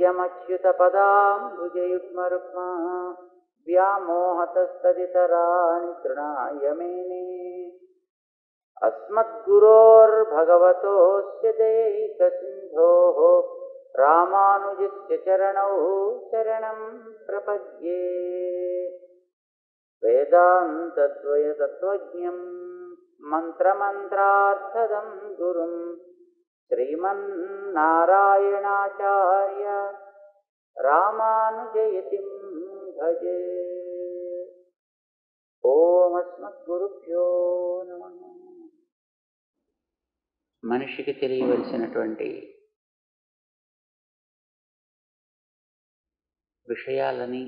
नित्यमच्युतपदाम्बुजयुग्मरुक्मा व्यामोहतस्तदितराणि तृणाय मेने अस्मद्गुरोर्भगवतोऽस्य दैकसिन्धोः रामानुजस्य चरणौ शरणं प्रपद्ये वेदान्तद्वयतत्त्वज्ञं मन्त्रमन्त्रार्थदं गुरुं श्रीमन्नारायणाचार्य रामानुजयतिं भजे ఓమస్మద్గురుభ్యో నమ మనిషికి తెలియవలసినటువంటి విషయాలని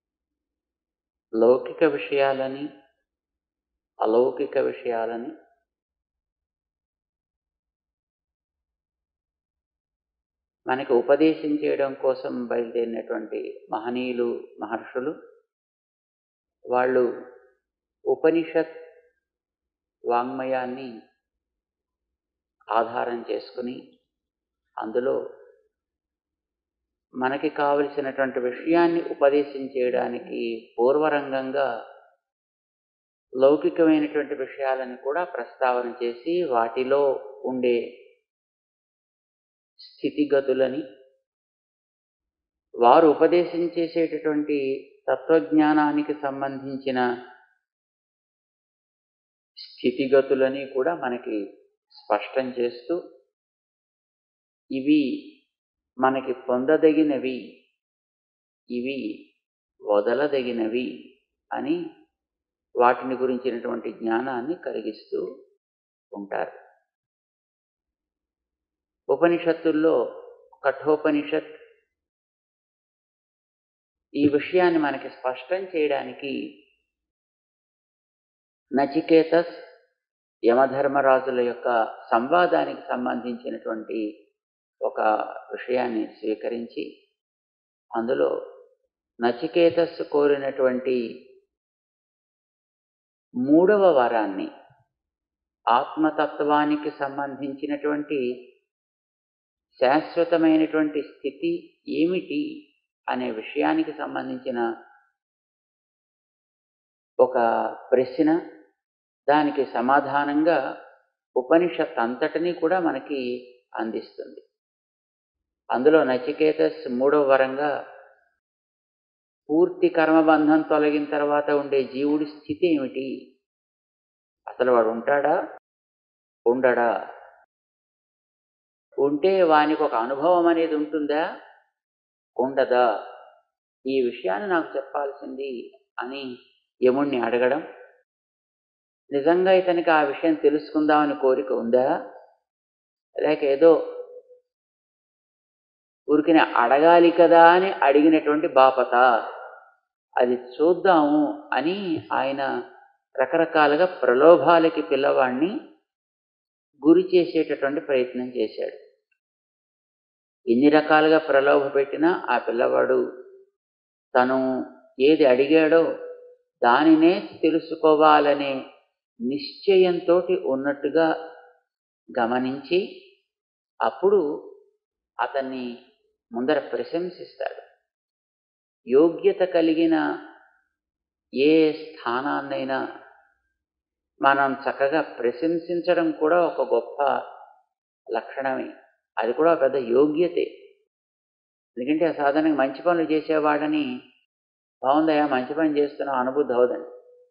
లౌకిక విషయాలని అలౌకిక విషయాలని మనకి ఉపదేశం చేయడం కోసం బయలుదేరినటువంటి మహనీయులు మహర్షులు వాళ్ళు ఉపనిషత్ వాంగ్మయాన్ని ఆధారం చేసుకుని అందులో మనకి కావలసినటువంటి విషయాన్ని ఉపదేశం చేయడానికి పూర్వరంగంగా లౌకికమైనటువంటి విషయాలను కూడా ప్రస్తావన చేసి వాటిలో ఉండే స్థితిగతులని వారు ఉపదేశం చేసేటటువంటి తత్వజ్ఞానానికి సంబంధించిన స్థితిగతులని కూడా మనకి స్పష్టం చేస్తూ ఇవి మనకి పొందదగినవి ఇవి వదలదగినవి అని వాటిని గురించినటువంటి జ్ఞానాన్ని కలిగిస్తూ ఉంటారు ఉపనిషత్తుల్లో కఠోపనిషత్ ఈ విషయాన్ని మనకి స్పష్టం చేయడానికి నచికేతస్ యమధర్మరాజుల యొక్క సంవాదానికి సంబంధించినటువంటి ఒక విషయాన్ని స్వీకరించి అందులో నచికేతస్ కోరినటువంటి మూడవ వరాన్ని ఆత్మతత్వానికి సంబంధించినటువంటి శాశ్వతమైనటువంటి స్థితి ఏమిటి అనే విషయానికి సంబంధించిన ఒక ప్రశ్న దానికి సమాధానంగా ఉపనిషత్ అంతటినీ కూడా మనకి అందిస్తుంది అందులో నచికేతస్ మూడవ వరంగా పూర్తి కర్మబంధం తొలగిన తర్వాత ఉండే జీవుడి స్థితి ఏమిటి అసలు వాడు ఉంటాడా ఉండడా ఉంటే వానికి ఒక అనుభవం అనేది ఉంటుందా ఉండదా ఈ విషయాన్ని నాకు చెప్పాల్సింది అని యముణ్ణి అడగడం నిజంగా ఇతనికి ఆ విషయం తెలుసుకుందామని కోరిక ఉందా లేక ఏదో ఊరికినే అడగాలి కదా అని అడిగినటువంటి బాపత అది చూద్దాము అని ఆయన రకరకాలుగా ప్రలోభాలకి పిల్లవాడిని గురి చేసేటటువంటి ప్రయత్నం చేశాడు ఎన్ని రకాలుగా ప్రలోభ పెట్టినా ఆ పిల్లవాడు తను ఏది అడిగాడో దానినే తెలుసుకోవాలనే నిశ్చయంతో ఉన్నట్టుగా గమనించి అప్పుడు అతన్ని ముందర ప్రశంసిస్తాడు యోగ్యత కలిగిన ఏ స్థానాన్నైనా మనం చక్కగా ప్రశంసించడం కూడా ఒక గొప్ప లక్షణమే అది కూడా పెద్ద యోగ్యతే ఎందుకంటే సాధారణంగా మంచి పనులు చేసేవాడని బాగుందయా మంచి పని చేస్తున్నావు అనుబుద్ధి అవదండి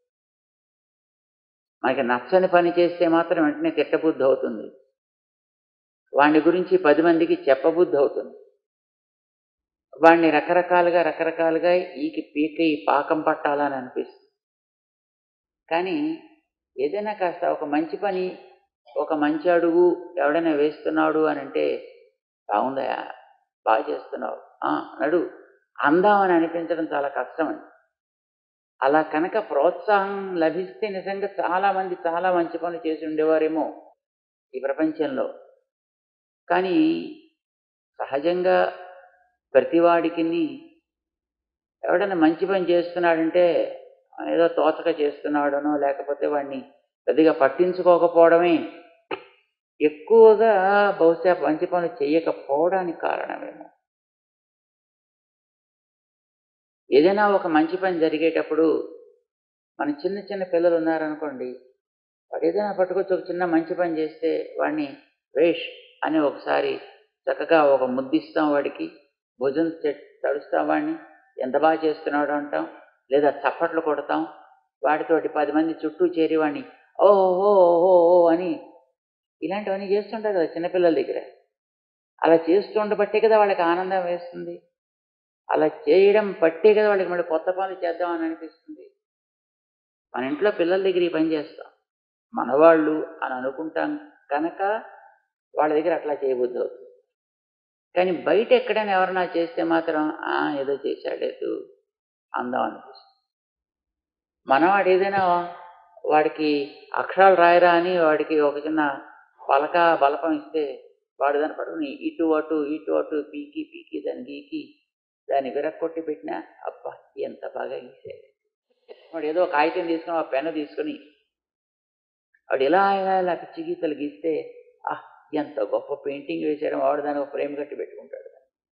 మనకి నచ్చని పని చేస్తే మాత్రం వెంటనే తిట్టబుద్ధి అవుతుంది వాడిని గురించి పది మందికి చెప్పబుద్ధి అవుతుంది వాడిని రకరకాలుగా రకరకాలుగా ఈకి పీక ఈ పాకం పట్టాలని అనిపిస్తుంది కానీ ఏదైనా కాస్త ఒక మంచి పని ఒక మంచి అడుగు ఎవడైనా వేస్తున్నాడు అని అంటే బాగుందయా బాగా చేస్తున్నావు నడు అందామని అనిపించడం చాలా కష్టమండి అలా కనుక ప్రోత్సాహం లభిస్తే నిజంగా చాలామంది చాలా మంచి పనులు చేసి ఉండేవారేమో ఈ ప్రపంచంలో కానీ సహజంగా ప్రతివాడికి ఎవడైనా మంచి పని చేస్తున్నాడంటే ఏదో తోచక చేస్తున్నాడనో లేకపోతే వాడిని పెద్దగా పట్టించుకోకపోవడమే ఎక్కువగా బహుశా మంచి పనులు చేయకపోవడానికి కారణమేమో ఏదైనా ఒక మంచి పని జరిగేటప్పుడు మన చిన్న చిన్న పిల్లలు ఉన్నారనుకోండి వాడు ఏదైనా పట్టుకొచ్చి ఒక చిన్న మంచి పని చేస్తే వాడిని వేష్ అని ఒకసారి చక్కగా ఒక ముద్దిస్తాం వాడికి భుజం చె- తడుస్తాం వాడిని ఎంత బాగా చేస్తున్నాడు అంటాం లేదా చప్పట్లు కొడతాం వాడితోటి పది మంది చుట్టూ చేరి వాడిని ఓహో ఓహో ఓ అని ఇలాంటివన్నీ చేస్తుంటారు కదా చిన్నపిల్లల దగ్గర అలా చేస్తుండబట్టే కదా వాళ్ళకి ఆనందం వేస్తుంది అలా చేయడం బట్టే కదా వాళ్ళకి మళ్ళీ కొత్త పనులు చేద్దామని అనిపిస్తుంది మన ఇంట్లో పిల్లల దగ్గర ఈ పని చేస్తాం మనవాళ్ళు అని అనుకుంటాం కనుక వాళ్ళ దగ్గర అట్లా చేయబుద్ధి అవుతుంది కానీ బయట ఎక్కడైనా ఎవరైనా చేస్తే మాత్రం "ఆ, ఏదో చేశాడేదు అందం అనిపిస్తుంది మనవాడు ఏదైనా వాడికి అక్షరాలు రాయరా అని వాడికి ఒక చిన్న పలక బలపం ఇస్తే వాడు దాన్ని పట్టుకుని ఇటు అటు ఇటు అటు పీకి పీకి దాన్ని గీకి దాన్ని విరక్కొట్టి పెట్టినా అబ్బా ఎంత బాగా గీసాడు వాడు ఏదో కాగితం తీసుకుని ఒక పెన్ను తీసుకుని వాడు ఇలా ఇలా ఇలా పిచ్చి గీతలు గీస్తే ఆ ఎంత గొప్ప పెయింటింగ్ వేశాడో వాడు దాన్ని ఒక ఫ్రేమ్ కట్టి పెట్టుకుంటాడు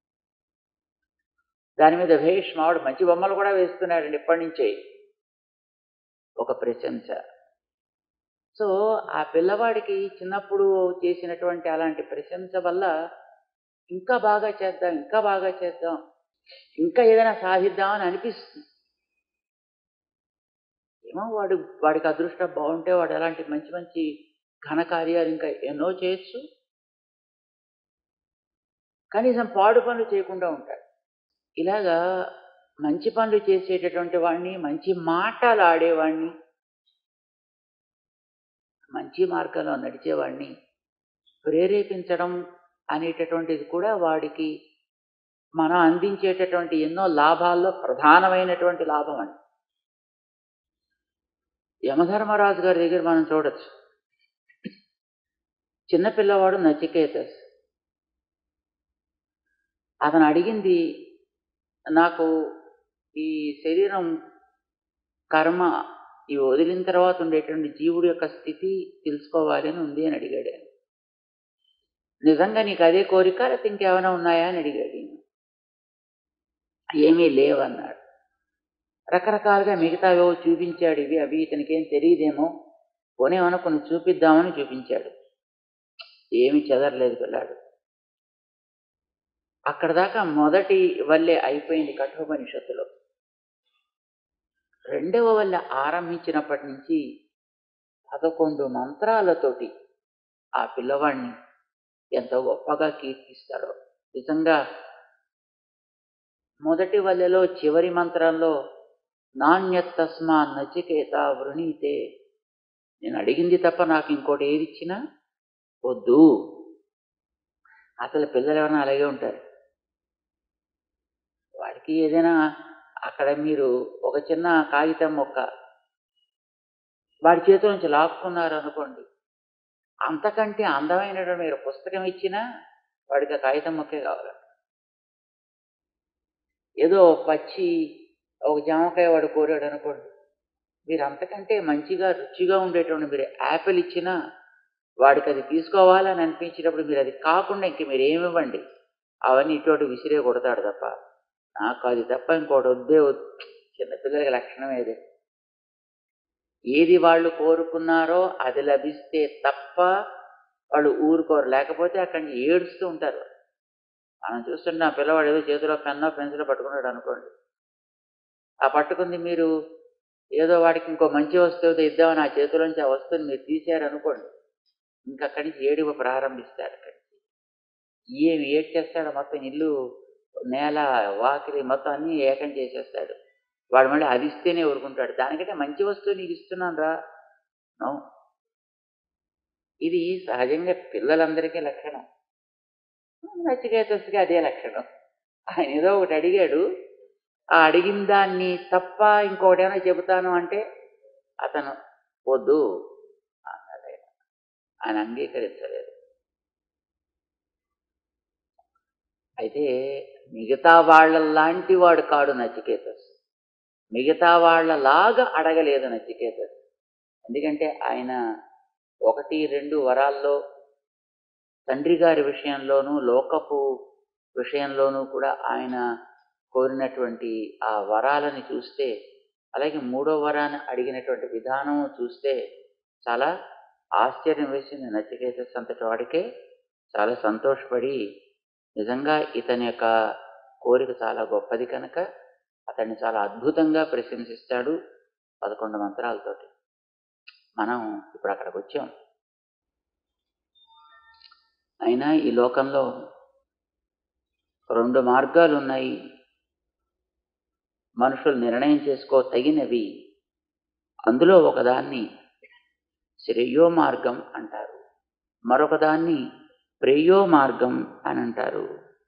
దాని మీద భేష్ మావాడు మంచి బొమ్మలు కూడా వేస్తున్నాడండి ఇప్పటి నుంచే ఒక ప్రశంస సో ఆ పిల్లవాడికి చిన్నప్పుడు చేసినటువంటి అలాంటి ప్రశంస వల్ల ఇంకా బాగా చేద్దాం ఇంకా బాగా చేద్దాం ఇంకా ఏదైనా సాధిద్దాం అని అనిపిస్తుంది ఏమో వాడు వాడికి అదృష్టం బాగుంటే వాడు అలాంటి మంచి మంచి ఘనకార్యాలు ఇంకా ఎన్నో చేయొచ్చు కనీసం పాడు పనులు చేయకుండా ఉంటాడు ఇలాగా మంచి పనులు చేసేటటువంటి వాడిని మంచి మాటలు ఆడేవాడిని మంచి మార్గంలో నడిచేవాడిని ప్రేరేపించడం అనేటటువంటిది కూడా వాడికి మనం అందించేటటువంటి ఎన్నో లాభాల్లో ప్రధానమైనటువంటి లాభం అండి యమధర్మరాజు గారి దగ్గర మనం చూడొచ్చు చిన్నపిల్లవాడు నచికేతస్ అతను అడిగింది నాకు ఈ శరీరం కర్మ ఈ వదిలిన తర్వాత ఉండేటువంటి జీవుడి యొక్క స్థితి తెలుసుకోవాలి అని ఉంది అని అడిగాడు ఆయన. నిజంగా నీకు అదే కోరిక లేకపోతే ఇంకేమైనా ఉన్నాయా అని అడిగాడు ఈయన. ఏమీ లేవన్నాడు రకరకాలుగా మిగతావేవో చూపించాడు ఇవి అవి ఇతనికేం తెలియదేమో కొనేమన్నా కొన్ని చూపిద్దామని చూపించాడు ఏమి చెదరలేదు పిల్లాడు అక్కడ దాకా మొదటి వల్లే అయిపోయింది కఠోపనిషత్తులో రెండవ వల్ల ఆరంభించినప్పటి నుంచి పదకొండు మంత్రాలతోటి ఆ పిల్లవాడిని ఎంతో గొప్పగా కీర్తిస్తాడో నిజంగా మొదటి వల్లెలో చివరి మంత్రంలో నాణ్యతస్మా నచికేత వృణీతే నేను అడిగింది తప్ప నాకు ఇంకోటి ఏది ఇచ్చినా వద్దు అసలు పిల్లలు ఎవరైనా అలాగే ఉంటారు వాడికి ఏదైనా అక్కడ మీరు ఒక చిన్న కాగితం మొక్క వాడి చేతిలో నుంచి లాక్కున్నారు అనుకోండి అంతకంటే అందమైనటువంటి మీరు పుస్తకం ఇచ్చినా వాడికి ఆ కాగితం మొక్కే కావాలంట ఏదో పచ్చి ఒక జామకాయ వాడు కోరాడు అనుకోండి మీరు అంతకంటే మంచిగా రుచిగా ఉండేటువంటి మీరు యాపిల్ ఇచ్చినా వాడికి అది తీసుకోవాలని అనిపించినప్పుడు మీరు అది కాకుండా ఇంక మీరు ఏమి ఇవ్వండి అవన్నీ ఇటువంటి విసిరే కొడతాడు తప్ప నాకు అది తప్ప ఇంకోటి వద్దే వద్దు చిన్నపిల్లలకి లక్షణం ఏదే ఏది వాళ్ళు కోరుకున్నారో అది లభిస్తే తప్ప వాళ్ళు ఊరుకోరు లేకపోతే అక్కడి నుంచి ఏడుస్తూ ఉంటారు మనం చూస్తుంటే ఆ పిల్లవాడు ఏదో చేతిలో పెన్నో పెన్సిల్ పట్టుకున్నాడు అనుకోండి ఆ పట్టుకుంది మీరు ఏదో వాడికి ఇంకో మంచి వస్తువు ఇద్దామని ఆ చేతిలోంచి ఆ వస్తువుని మీరు తీశారనుకోండి ఇంకా అక్కడి నుంచి ఏడుపు ప్రారంభిస్తాడు అక్కడి నుంచి ఏమి ఏడ్ చేస్తాడో మొత్తం ఇల్లు నేల వాకిలి మొత్తం అన్నీ ఏకం చేసేస్తాడు వాడు మళ్ళీ అది ఇస్తేనే ఊరుకుంటాడు దానికంటే మంచి వస్తువు నీకు ఇస్తున్నాను రా నో ఇది సహజంగా పిల్లలందరికీ లక్షణం నచికేతస్కి అదే లక్షణం ఆయన ఏదో ఒకటి అడిగాడు ఆ అడిగిన దాన్ని తప్ప ఇంకొకటి ఏమైనా చెబుతాను అంటే అతను వద్దు అన్నాడు ఆయన. ఆయన అంగీకరించలేదు అయితే మిగతా వాళ్ళలాంటి వాడు కాడు నచికేతస్ మిగతా వాళ్ళలాగా అడగలేదు నచికేతస్ ఎందుకంటే ఆయన ఒకటి రెండు వరాల్లో తండ్రి గారి విషయంలోనూ లోకపు విషయంలోనూ కూడా ఆయన కోరినటువంటి ఆ వరాలని చూస్తే అలాగే మూడో వరాన్ని అడిగినటువంటి విధానం చూస్తే చాలా ఆశ్చర్యం వేసింది నచికేతస్ అంతటి వాడికే చాలా సంతోషపడి నిజంగా ఇతని యొక్క కోరిక చాలా గొప్పది కనుక అతన్ని చాలా అద్భుతంగా ప్రశంసిస్తాడు పదకొండు మంత్రాలతోటి మనం ఇప్పుడు అక్కడికి వచ్చాం అయినా ఈ లోకంలో రెండు మార్గాలు ఉన్నాయి మనుషులు నిర్ణయం చేసుకో తగినవి అందులో ఒకదాన్ని శ్రేయో మార్గం అంటారు మరొకదాన్ని ప్రేయో మార్గం అని అంటారు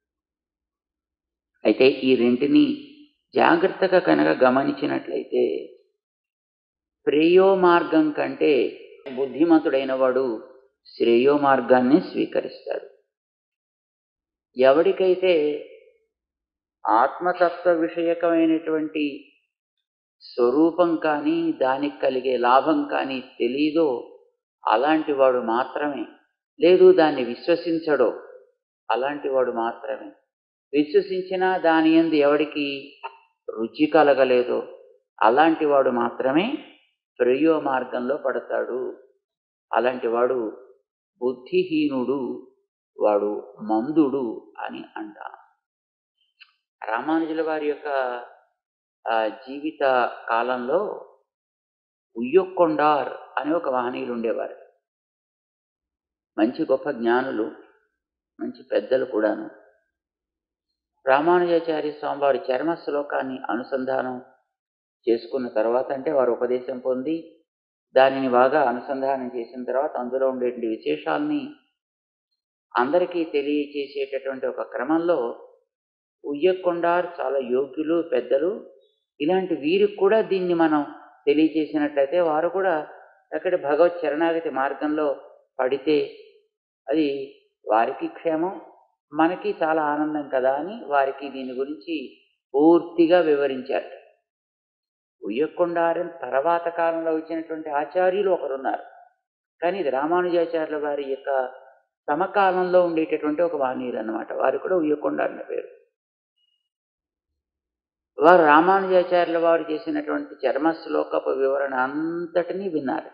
అయితే ఈ రెంటిని జాగ్రత్తగా కనుక గమనించినట్లయితే ప్రేయో మార్గం కంటే బుద్ధిమంతుడైన వాడు శ్రేయో మార్గాన్ని స్వీకరిస్తాడు ఎవడికైతే ఆత్మతత్వ విషయకమైనటువంటి స్వరూపం కానీ దానికి కలిగే లాభం కానీ తెలీదో అలాంటి వాడు మాత్రమే లేదు దాన్ని విశ్వసించడో అలాంటి వాడు మాత్రమే విశ్వసించినా దాని ఎందు ఎవడికి రుచి కలగలేదో అలాంటి వాడు మాత్రమే ప్రియో మార్గంలో పడతాడు అలాంటి వాడు బుద్ధిహీనుడు వాడు మందుడు అని అంటాం రామానుజుల వారి యొక్క జీవిత కాలంలో ఉయ్యొక్కొండార్ అని ఒక మహనీయులు ఉండేవారు మంచి గొప్ప జ్ఞానులు మంచి పెద్దలు కూడాను రామానుజాచార్య స్వామివారి చర్మ శ్లోకాన్ని అనుసంధానం చేసుకున్న తర్వాత అంటే వారు ఉపదేశం పొంది దానిని బాగా అనుసంధానం చేసిన తర్వాత అందులో ఉండే విశేషాల్ని అందరికీ తెలియచేసేటటువంటి ఒక క్రమంలో ఉయ్యకొండార్ చాలా యోగ్యులు పెద్దలు ఇలాంటి వీరికి కూడా దీన్ని మనం తెలియచేసినట్లయితే వారు కూడా అక్కడ భగవత్ శరణాగతి మార్గంలో పడితే అది వారికి క్షేమం మనకి చాలా ఆనందం కదా అని వారికి దీని గురించి పూర్తిగా వివరించారు ఉయ్యకొండారం తర్వాత కాలంలో వచ్చినటువంటి ఆచార్యులు ఒకరున్నారు కానీ ఇది రామానుజాచార్యుల వారి యొక్క సమకాలంలో ఉండేటటువంటి ఒక వాణీయులు అనమాట వారు కూడా ఉయ్యకొండారని పేరు వారు రామానుజాచార్యుల వారు చేసినటువంటి చర్మ శ్లోకపు వివరణ అంతటినీ విన్నారు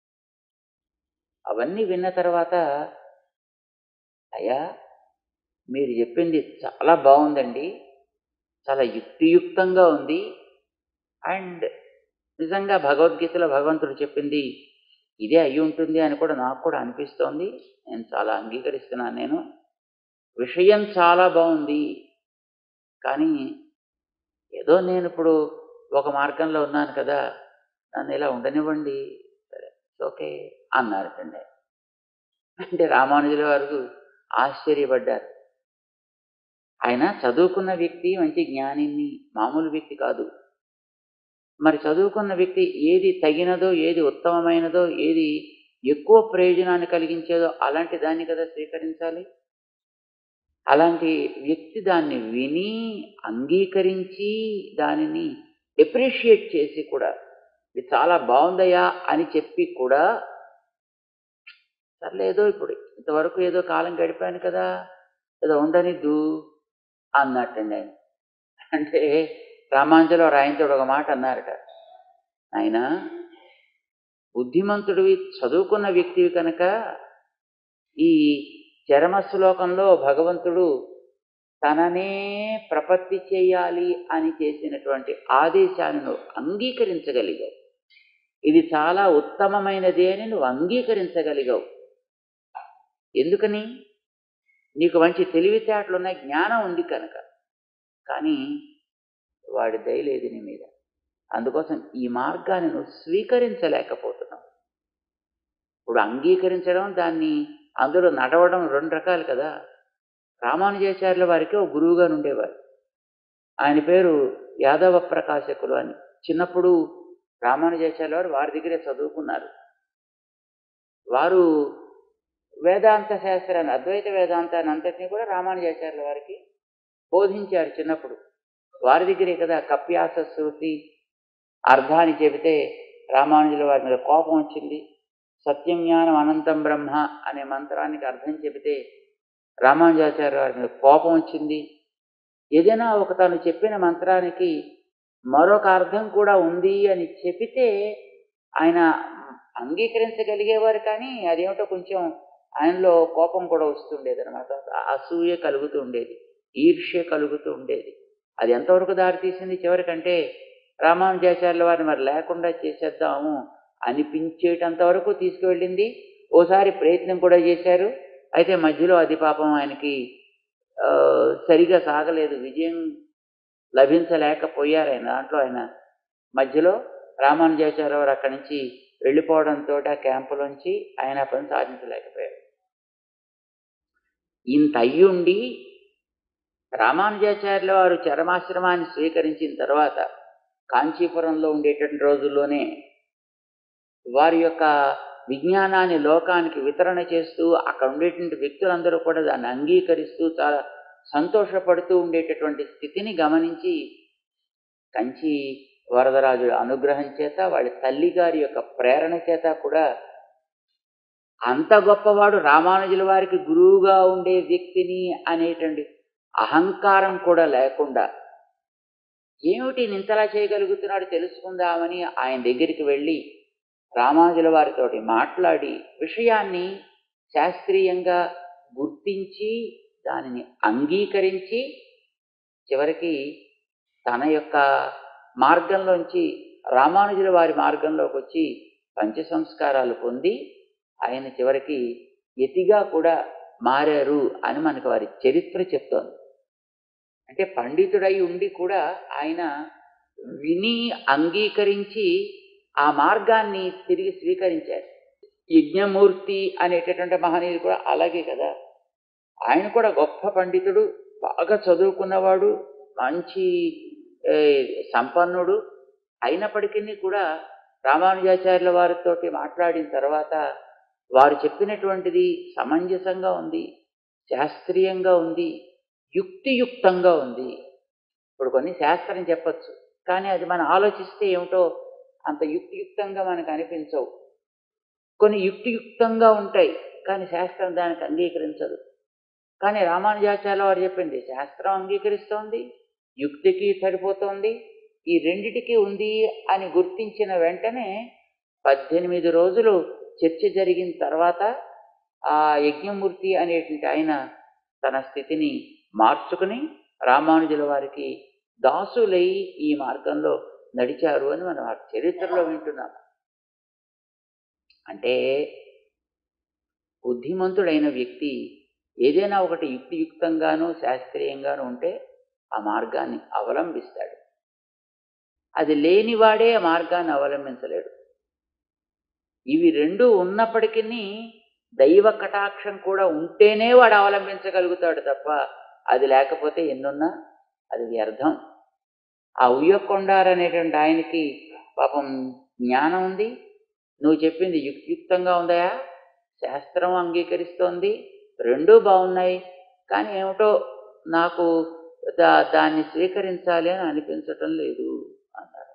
అవన్నీ విన్న తర్వాత అయ్యా మీరు చెప్పింది చాలా బాగుందండి చాలా యుక్తియుక్తంగా ఉంది అండ్ నిజంగా భగవద్గీతలో భగవంతుడు చెప్పింది ఇదే అయి ఉంటుంది అని కూడా నాకు కూడా అనిపిస్తోంది నేను చాలా అంగీకరిస్తున్నాను నేను విషయం చాలా బాగుంది కానీ ఏదో నేను ఇప్పుడు ఒక మార్గంలో ఉన్నాను కదా నన్ను ఇలా ఉండనివ్వండి సరే ఓకే అన్నారటండి అంటే రామానుజుల వారు ఆశ్చర్యపడ్డారు ఆయన చదువుకున్న వ్యక్తి మంచి జ్ఞానిని మామూలు వ్యక్తి కాదు మరి చదువుకున్న వ్యక్తి ఏది తగినదో ఏది ఉత్తమమైనదో ఏది ఎక్కువ ప్రయోజనాన్ని కలిగించేదో అలాంటి దాన్ని కదా స్వీకరించాలి అలాంటి వ్యక్తి దాన్ని విని అంగీకరించి దానిని ఎప్రిషియేట్ చేసి కూడా ఇది చాలా బాగుందయ్యా అని చెప్పి కూడా సర్లేదో ఇప్పుడు ఇంతవరకు ఏదో కాలం గడిపాను కదా ఏదో ఉండనిద్దు అన్నట్టండి ఆయన అంటే రామాంజలో రాయంతుడు ఒక మాట అన్నారట ఆయన బుద్ధిమంతుడివి చదువుకున్న వ్యక్తివి కనుక ఈ చరమ శ్లోకంలో భగవంతుడు తననే ప్రపత్తి చేయాలి అని చేసినటువంటి ఆదేశాన్ని నువ్వు అంగీకరించగలిగావు ఇది చాలా ఉత్తమమైనది అని నువ్వు అంగీకరించగలిగావు ఎందుకని నీకు మంచి తెలివితేటలున్న జ్ఞానం ఉంది కనుక కానీ వాడి దయలేదు నీ మీద అందుకోసం ఈ మార్గాన్ని నువ్వు స్వీకరించలేకపోతున్నావు ఇప్పుడు అంగీకరించడం దాన్ని అందులో నడవడం రెండు రకాలు కదా రామానుజాచార్యుల వారికి ఒక గురువుగా ఉండేవారు ఆయన పేరు యాదవ ప్రకాశకులు అని చిన్నప్పుడు రామానుజాచార్యుల వారు వారి దగ్గరే చదువుకున్నారు వారు వేదాంత శాస్త్రాన్ని అద్వైత వేదాంతాన్ని అంతటినీ కూడా రామానుజాచార్యుల వారికి బోధించారు చిన్నప్పుడు వారి దగ్గరే కదా కప్యాస శృతి అర్థాన్ని చెబితే రామానుజుల వారి మీద కోపం వచ్చింది సత్యం జ్ఞానం అనంతం బ్రహ్మ అనే మంత్రానికి అర్థం చెబితే రామానుజాచార్య వారి మీద కోపం వచ్చింది ఏదైనా ఒక తను చెప్పిన మంత్రానికి మరొక అర్థం కూడా ఉంది అని చెబితే ఆయన అంగీకరించగలిగేవారు కానీ అదేమిటో కొంచెం ఆయనలో కోపం కూడా వస్తుండేది అనమాట అసూయ కలుగుతూ ఉండేది ఈర్ష్య కలుగుతూ ఉండేది అది ఎంతవరకు దారితీసింది చివరికంటే రామానుజాచార్యుల వారిని మరి లేకుండా చేసేద్దాము అనిపించేటంత వరకు తీసుకువెళ్ళింది ఓసారి ప్రయత్నం కూడా చేశారు అయితే మధ్యలో అది పాపం ఆయనకి ఆ, సరిగా సాగలేదు విజయం లభించలేకపోయారు ఆయన దాంట్లో ఆయన మధ్యలో రామానుజాచార్య వారు అక్కడి నుంచి వెళ్ళిపోవడంతో ఆ క్యాంపులోంచి ఆయన ఆ పని సాధించలేకపోయారు ఇంత అయ్యుండి రామానుజాచార్యుల వారు చరమాశ్రమాన్ని స్వీకరించిన తర్వాత కాంచీపురంలో ఉండేటువంటి రోజుల్లోనే వారి యొక్క విజ్ఞానాన్ని లోకానికి వితరణ చేస్తూ అక్కడ ఉండేటువంటి వ్యక్తులందరూ కూడా దాన్ని అంగీకరిస్తూ చాలా సంతోషపడుతూ ఉండేటటువంటి స్థితిని గమనించి కంచి వరదరాజు అనుగ్రహం చేత వాళ్ళ తల్లిగారి యొక్క ప్రేరణ చేత కూడా అంత గొప్పవాడు రామానుజుల వారికి గురువుగా ఉండే వ్యక్తిని అనేటువంటి అహంకారం కూడా లేకుండా ఏమిటి ఈయన ఇంతలా చేయగలుగుతున్నాడు తెలుసుకుందామని ఆయన దగ్గరికి వెళ్ళి రామానుజుల వారితోటి మాట్లాడి విషయాన్ని శాస్త్రీయంగా గుర్తించి దానిని అంగీకరించి చివరికి తన యొక్క మార్గంలోంచి రామానుజుల వారి మార్గంలోకి వచ్చి పంచ సంస్కారాలు పొంది ఆయన చివరికి యతిగా కూడా మారారు అని మనకు వారి చరిత్ర చెప్తోంది అంటే పండితుడై ఉండి కూడా ఆయన విని అంగీకరించి ఆ మార్గాన్ని తిరిగి స్వీకరించారు యజ్ఞమూర్తి అనేటటువంటి మహనీయుడు కూడా అలాగే కదా ఆయన కూడా గొప్ప పండితుడు బాగా చదువుకున్నవాడు మంచి ఏ, సంపన్నుడు అయినప్పటికీ కూడా రామానుజాచార్యుల వారితోటి మాట్లాడిన తర్వాత వారు చెప్పినటువంటిది సమంజసంగా ఉంది శాస్త్రీయంగా ఉంది యుక్తియుక్తంగా ఉంది ఇప్పుడు కొన్ని శాస్త్రం చెప్పచ్చు కానీ అది మనం ఆలోచిస్తే ఏమిటో అంత యుక్తియుక్తంగా మనకు అనిపించవు కొన్ని యుక్తియుక్తంగా ఉంటాయి కానీ శాస్త్రం దానికి అంగీకరించదు కానీ రామానుజాచార్య వారు చెప్పింది శాస్త్రం అంగీకరిస్తోంది యుక్తికి సరిపోతోంది ఈ రెండిటికి ఉంది అని గుర్తించిన వెంటనే పద్దెనిమిది రోజులు చర్చ జరిగిన తర్వాత ఆ యజ్ఞమూర్తి అనేటువంటి ఆయన తన స్థితిని మార్చుకుని రామానుజుల వారికి దాసులై ఈ మార్గంలో నడిచారు అని మనం ఆ చరిత్రలో వింటున్నాం అంటే బుద్ధిమంతుడైన వ్యక్తి ఏదైనా ఒకటి యుక్తియుక్తంగానూ శాస్త్రీయంగానూ ఉంటే ఆ మార్గాన్ని అవలంబిస్తాడు అది లేనివాడే ఆ మార్గాన్ని అవలంబించలేడు ఇవి రెండు ఉన్నప్పటికీ దైవ కటాక్షం కూడా ఉంటేనే వాడు అవలంబించగలుగుతాడు తప్ప అది లేకపోతే ఎన్నున్నా అది వ్యర్థం ఆ ఉయ్యకొండారు అనేటువంటి ఆయనకి పాపం జ్ఞానం ఉంది నువ్వు చెప్పింది యుక్తియుక్తంగా ఉందయా శాస్త్రం అంగీకరిస్తోంది రెండూ బాగున్నాయి కానీ ఏమిటో నాకు దా దాన్ని స్వీకరించాలి అని అనిపించటం లేదు అన్నారు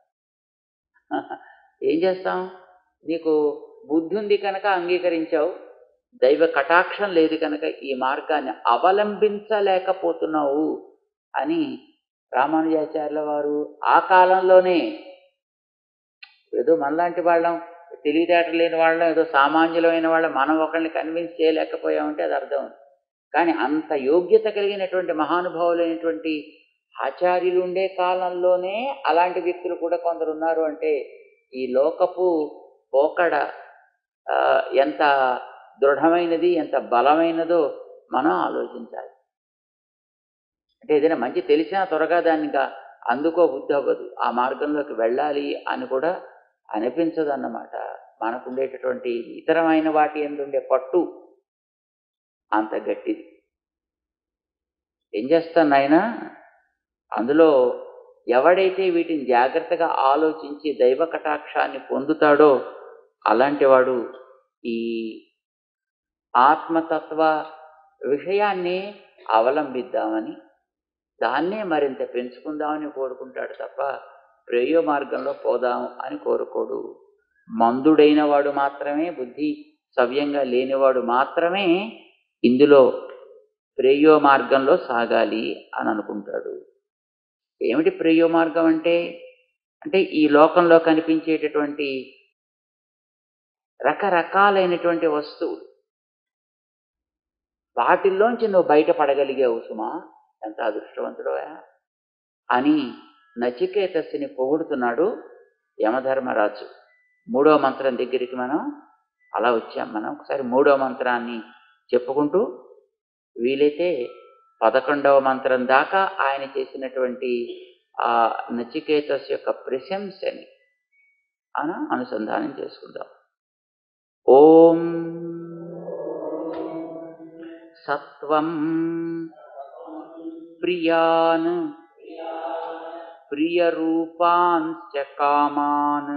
ఏం చేస్తాం నీకు బుద్ధి ఉంది కనుక అంగీకరించావు దైవ కటాక్షం లేదు కనుక ఈ మార్గాన్ని అవలంబించలేకపోతున్నావు అని రామానుజాచార్యుల వారు ఆ కాలంలోనే ఏదో మనలాంటి వాళ్ళం తెలివితేటలు లేని వాళ్ళం ఏదో సామాన్యులమైన వాళ్ళం మనం ఒకరిని కన్విన్స్ చేయలేకపోయామంటే అది అర్థం కానీ అంత యోగ్యత కలిగినటువంటి మహానుభావులైనటువంటి ఆచార్యులు ఉండే కాలంలోనే అలాంటి వ్యక్తులు కూడా కొందరు ఉన్నారు అంటే ఈ లోకపు పోకడ ఆ, ఎంత దృఢమైనది ఎంత బలమైనదో మనం ఆలోచించాలి అంటే ఏదైనా మంచి తెలిసినా త్వరగా దాన్ని ఇంకా అందుకో బుద్ధి అవ్వదు ఆ మార్గంలోకి వెళ్ళాలి అని కూడా అనిపించదు అన్నమాట మనకు ఉండేటటువంటి ఇతరమైన వాటి ఎందుండే పట్టు అంత గట్టిది ఏం చేస్తాను నాయన అందులో ఎవడైతే వీటిని జాగ్రత్తగా ఆలోచించి దైవ కటాక్షాన్ని పొందుతాడో అలాంటి వాడు ఈ ఆత్మతత్వ విషయాన్ని అవలంబిద్దామని దాన్నే మరింత పెంచుకుందామని కోరుకుంటాడు తప్ప ప్రేయో మార్గంలో పోదాం అని కోరుకోడు మందుడైన వాడు మాత్రమే బుద్ధి సవ్యంగా లేనివాడు మాత్రమే ఇందులో ప్రేయో మార్గంలో సాగాలి అని అనుకుంటాడు ఏమిటి ప్రియ మార్గం అంటే అంటే ఈ లోకంలో కనిపించేటటువంటి రకరకాలైనటువంటి వస్తువులు వాటిల్లోంచి నువ్వు బయటపడగలిగావు సుమా ఎంత అదృష్టవంతుడోయా అని నచికేతస్సుని పొగుడుతున్నాడు యమధర్మరాజు మూడో మంత్రం దగ్గరికి మనం అలా వచ్చాం మనం ఒకసారి మూడో మంత్రాన్ని చెప్పుకుంటూ వీలైతే పదకొండవ మంత్రం దాకా ఆయన చేసినటువంటి ఆ నచికేతస్ యొక్క ప్రశంసని అన అనుసంధానం చేసుకుందాం ఓం సత్వం ప్రియాన్ ప్రియరూపాంశ్చ కామాన్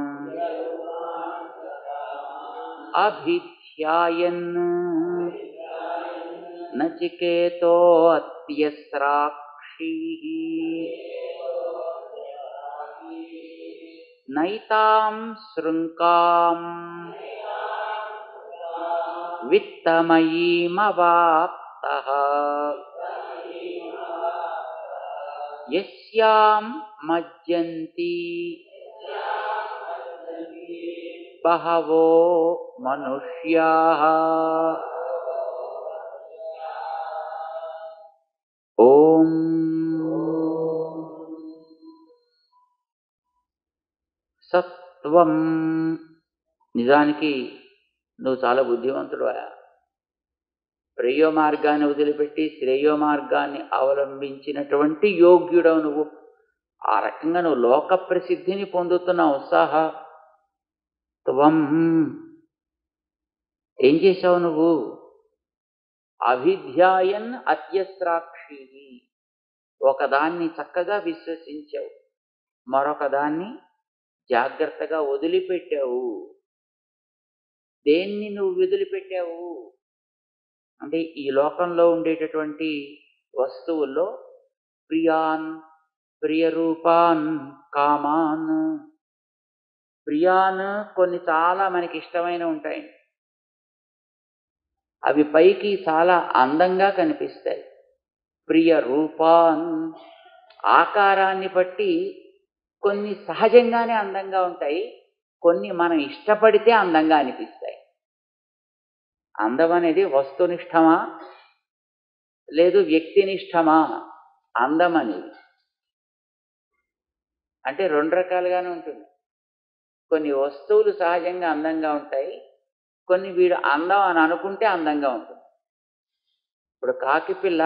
అభిధ్యాయన్ నచికేతో అత్యస్రాక్షీ నైతాం శృంకాం విత్తమయీమవాప్త యస్యాం మజ్జంతి బహవో మనుష్యా ఓం సత్వం నిజానికి నువ్వు చాలా బుద్ధివంతుడు ప్రేయో మార్గాన్ని వదిలిపెట్టి శ్రేయో మార్గాన్ని అవలంబించినటువంటి యోగ్యుడవు నువ్వు ఆ రకంగా నువ్వు లోక ప్రసిద్ధిని పొందుతున్న ఉత్సాహ త్వం ఏం చేశావు నువ్వు అభిధ్యాయన్ అత్యస్రాక్షి ఒకదాన్ని చక్కగా విశ్వసించావు మరొక దాన్ని జాగ్రత్తగా వదిలిపెట్టావు దేన్ని నువ్వు వదిలిపెట్టావు అంటే ఈ లోకంలో ఉండేటటువంటి వస్తువుల్లో ప్రియాన్ ప్రియరూపాన్ కామాన్ ప్రియాన్ కొన్ని చాలా మనకి ఇష్టమైన ఉంటాయి అవి పైకి చాలా అందంగా కనిపిస్తాయి ప్రియ రూపాన్ ఆకారాన్ని బట్టి కొన్ని సహజంగానే అందంగా ఉంటాయి కొన్ని మనం ఇష్టపడితే అందంగా అనిపిస్తాయి అందం అనేది వస్తునిష్టమా లేదు వ్యక్తినిష్టమా అందం అనేది అంటే రెండు రకాలుగానే ఉంటుంది కొన్ని వస్తువులు సహజంగా అందంగా ఉంటాయి కొన్ని వీడు అందం అని అనుకుంటే అందంగా ఉంటుంది ఇప్పుడు కాకి పిల్ల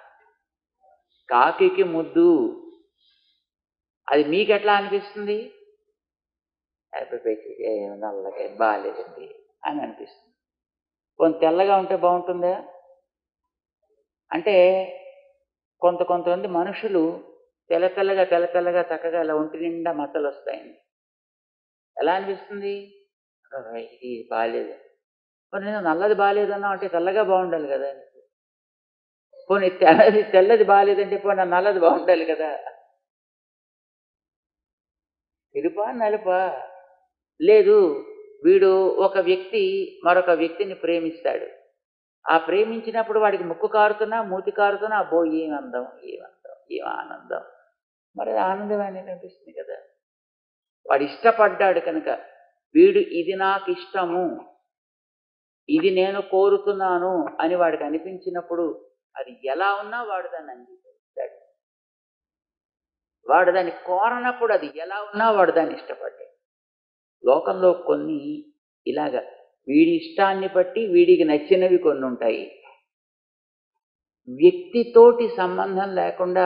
కాకికి ముద్దు అది మీకు ఎట్లా అనిపిస్తుంది నల్లగా బాగాలేదండి అని అనిపిస్తుంది కొంత తెల్లగా ఉంటే బాగుంటుందా అంటే కొంత కొంతమంది మనుషులు తెల్ల తెల్లగా తెల్ల తెల్లగా చక్కగా ఇలా ఒంటి నిండా మచ్చలు వస్తాయండి ఎలా అనిపిస్తుంది ఇది బాగాలేదు మరి నేను నల్లది బాగాలేదన్నా అంటే తెల్లగా బాగుండాలి కదా పోనీ తెల్లది తెల్లది బాగాలేదంటే పోనీ నల్లది బాగుండాలి కదా తెలుపా నలుపా లేదు వీడు ఒక వ్యక్తి మరొక వ్యక్తిని ప్రేమిస్తాడు ఆ ప్రేమించినప్పుడు వాడికి ముక్కు కారుతున్నా మూతి కారుతున్నా అబ్బో ఏం అందం ఏం అందం ఏం ఆనందం మరి ఆనందం అనేది అనిపిస్తుంది కదా వాడు ఇష్టపడ్డాడు కనుక వీడు ఇది నాకు ఇష్టము ఇది నేను కోరుతున్నాను అని వాడికి అనిపించినప్పుడు అది ఎలా ఉన్నా వాడు దాన్ని అంగీకరిస్తాడు వాడు దాన్ని కోరనప్పుడు అది ఎలా ఉన్నా వాడు దాన్ని ఇష్టపడ్డాడు లోకంలో కొన్ని ఇలాగ వీడి ఇష్టాన్ని బట్టి వీడికి నచ్చినవి కొన్ని ఉంటాయి వ్యక్తితోటి సంబంధం లేకుండా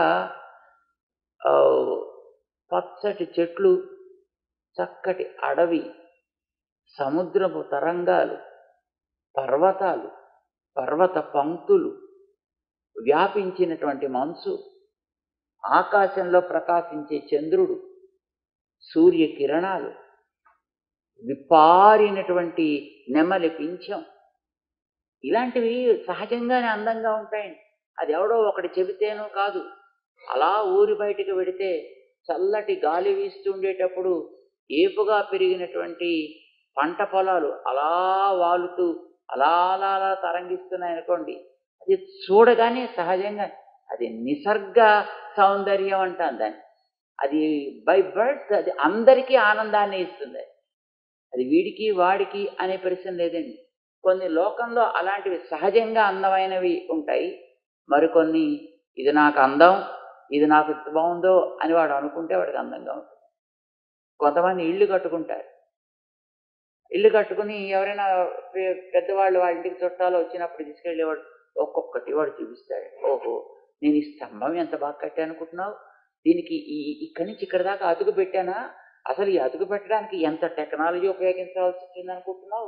పచ్చటి చెట్లు చక్కటి అడవి సముద్రపు తరంగాలు పర్వతాలు పర్వత పంక్తులు వ్యాపించినటువంటి మనసు ఆకాశంలో ప్రకాశించే చంద్రుడు సూర్యకిరణాలు విప్పారినటువంటి నెమలి పింఛం ఇలాంటివి సహజంగానే అందంగా ఉంటాయండి అది ఎవడో ఒకటి చెబితేనో కాదు అలా ఊరి బయటికి వెడితే చల్లటి గాలి వీస్తూ ఉండేటప్పుడు ఏపుగా పెరిగినటువంటి పంట పొలాలు అలా వాలుతూ అలా అలా అలా తరంగిస్తున్నాయి అనుకోండి అది చూడగానే సహజంగా అది నిసర్గ సౌందర్యం అంటాం దాన్ని అది బై బర్త్ అది అందరికీ ఆనందాన్ని ఇస్తుంది అది వీడికి వాడికి అనే ప్రశ్న లేదండి కొన్ని లోకంలో అలాంటివి సహజంగా అందమైనవి ఉంటాయి మరికొన్ని ఇది నాకు అందం ఇది నాకు బాగుందో అని వాడు అనుకుంటే వాడికి అందంగా ఉంటుంది కొంతమంది ఇళ్ళు కట్టుకుంటారు ఇల్లు కట్టుకుని ఎవరైనా పె- పెద్దవాళ్ళు వాళ్ళ ఇంటికి చుట్టాలు వచ్చినప్పుడు తీసుకెళ్ళేవాడు ఒక్కొక్కటి వాడు చూపిస్తాడు ఓహో నేను ఈ స్తంభం ఎంత బాగా కట్టాను అనుకుంటున్నావు దీనికి ఈ ఇక్కడి నుంచి ఇక్కడ దాకా అతుకు పెట్టానా అసలు ఈ అతుకు పెట్టడానికి ఎంత టెక్నాలజీ ఉపయోగించాల్సి వచ్చింది అనుకుంటున్నావు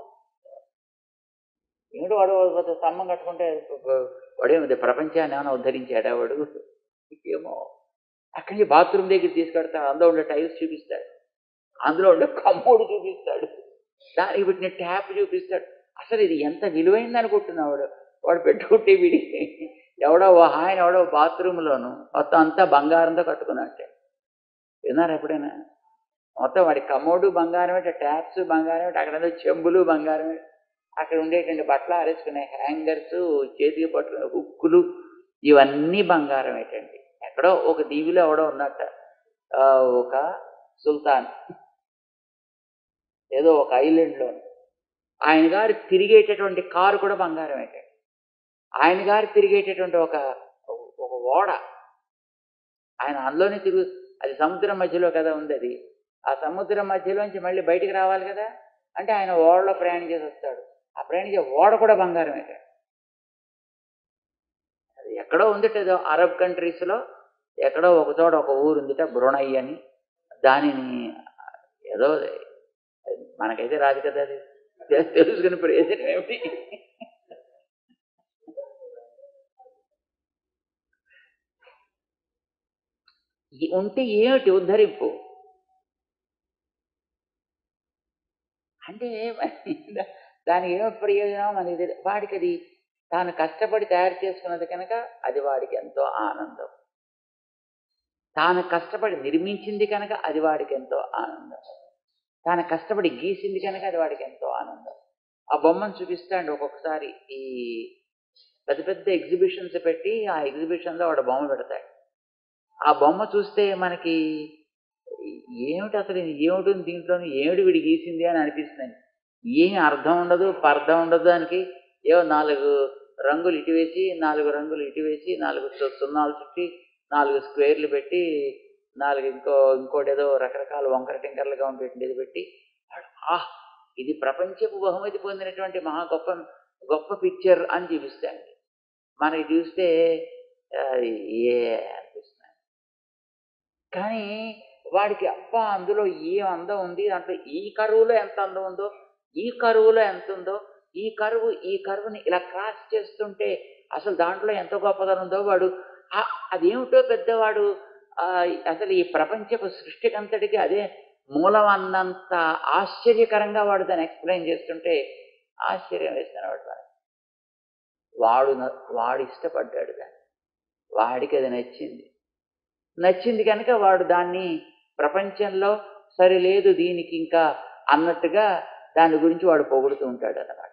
ఏమిటి వాడు ఒక స్తంభం కట్టుకుంటే వాడేమిది ప్రపంచాన్ని ఏమైనా ఉద్ధరించాడా వాడు ఏమో అక్కడి నుంచి బాత్రూమ్ దగ్గర తీసుకెడతాడు అందులో ఉండే టైల్స్ చూపిస్తాడు అందులో ఉండే కమ్మోడు చూపిస్తాడు దానికి పెట్టిన ట్యాప్ చూపిస్తాడు అసలు ఇది ఎంత విలువైంది అనుకుంటున్నావు వాడు వాడు పెట్టుకుంటే వీడి ఎవడో ఓ ఆయన ఎవడో బాత్రూంలోను మొత్తం అంతా బంగారంతో కట్టుకున్నట్టే విన్నారా ఎప్పుడైనా మొత్తం వాడి కమోడు బంగారమే ట్యాప్స్ బంగారమే అక్కడ ఏదో చెంబులు బంగారమే అక్కడ ఉండేటువంటి బట్టలు ఆరేసుకునే హ్యాంగర్స్ చేతికి పట్టుకునే హుక్కులు ఇవన్నీ బంగారమేటండి ఎక్కడో ఒక దీవిలో ఎవడో ఉన్నట్ట ఆ, ఒక సుల్తాన్ ఏదో ఒక ఐలాండ్లో ఆయన గారు తిరిగేటటువంటి కారు కూడా బంగారమేటండి ఆయన గారు తిరిగేటటువంటి ఒక ఒక ఓడ ఆయన అందులోనే తిరుగు అది సముద్రం మధ్యలో కదా ఉంది అది ఆ సముద్రం మధ్యలోంచి మళ్ళీ బయటికి రావాలి కదా అంటే ఆయన ఓడలో ప్రయాణం చేసి వస్తాడు ఆ ప్రయాణించే ఓడ కూడా బంగారమే అది ఎక్కడో ఉందిట ఏదో అరబ్ కంట్రీస్లో ఎక్కడో ఒక చోట ఒక ఊరు ఉందిట బ్రుణై అని దానిని ఏదో మనకైతే రాదు కదా అది తె- తెలుసుకుని ప్రయోజనం ఏమిటి ఈ- ఉంటే ఏమిటి ఉద్ధరింపు అంటే దా- దానికి ఏమి ప్రయోజనం అనేది తెలి- వాడికి అది తాను కష్టపడి తయారు చేసుకున్నది కనుక అది వాడికి ఎంతో ఆనందం తాను కష్టపడి నిర్మించింది కనుక అది వాడికి ఎంతో ఆనందం తాను కష్టపడి గీసింది కనుక అది వాడికి ఎంతో ఆనందం ఆ బొమ్మను చూపిస్తాండి ఒక్కొక్కసారి ఈ పెద్ద పెద్ద ఎగ్జిబిషన్స్ పెట్టి ఆ ఎగ్జిబిషన్లో వాడు బొమ్మ పెడతాడు ఆ బొమ్మ చూస్తే మనకి ఏమిటి అసలు ఇది ఏమిటి ఉంది దీంట్లో ఏమిటి వీడి గీసింది అని అనిపిస్తుంది ఏమి అర్థం ఉండదు పర్థం ఉండదు దానికి ఏవో నాలుగు రంగులు ఇటు వేసి నాలుగు రంగులు ఇటు వేసి నాలుగు సు- సున్నాలు చుట్టి నాలుగు స్క్వేర్లు పెట్టి నాలుగు ఇంకో ఇంకోటి ఏదో రకరకాల వంకర టింకర్లుగా ఉండేది పెట్టి ఆహ్ ఇది ప్రపంచపు బహుమతి పొందినటువంటి మహా గొప్ప గొప్ప పిక్చర్ అని చూపిస్తాండి మనకి చూస్తే అది ఏ అనిపిస్తుంది కానీ వాడికి అబ్బా అందులో ఏం అందం ఉంది దాంట్లో ఈ కరువులో ఎంత అందం ఉందో ఈ కరువులో ఎంత ఉందో ఈ కరువు ఈ కరువుని ఇలా క్రాస్ చేస్తుంటే అసలు దాంట్లో ఎంత గొప్పదనం ఉందో వాడు ఆ- అదేమిటో పెద్దవాడు ఆ, అసలు ఈ ప్రపంచపు సృష్టికంతటికి అదే మూలం అన్నంత ఆశ్చర్యకరంగా వాడు దాన్ని ఎక్స్ప్లెయిన్ చేస్తుంటే ఆశ్చర్యం వేస్తున్నాడు వాడు వాడు న- వాడు ఇష్టపడ్డాడు దాన్ని వాడికి అది నచ్చింది నచ్చింది కనుక వాడు దాన్ని ప్రపంచంలో సరి లేదు దీనికి ఇంకా అన్నట్టుగా దాని గురించి వాడు పొగుడుతూ ఉంటాడు అన్నమాట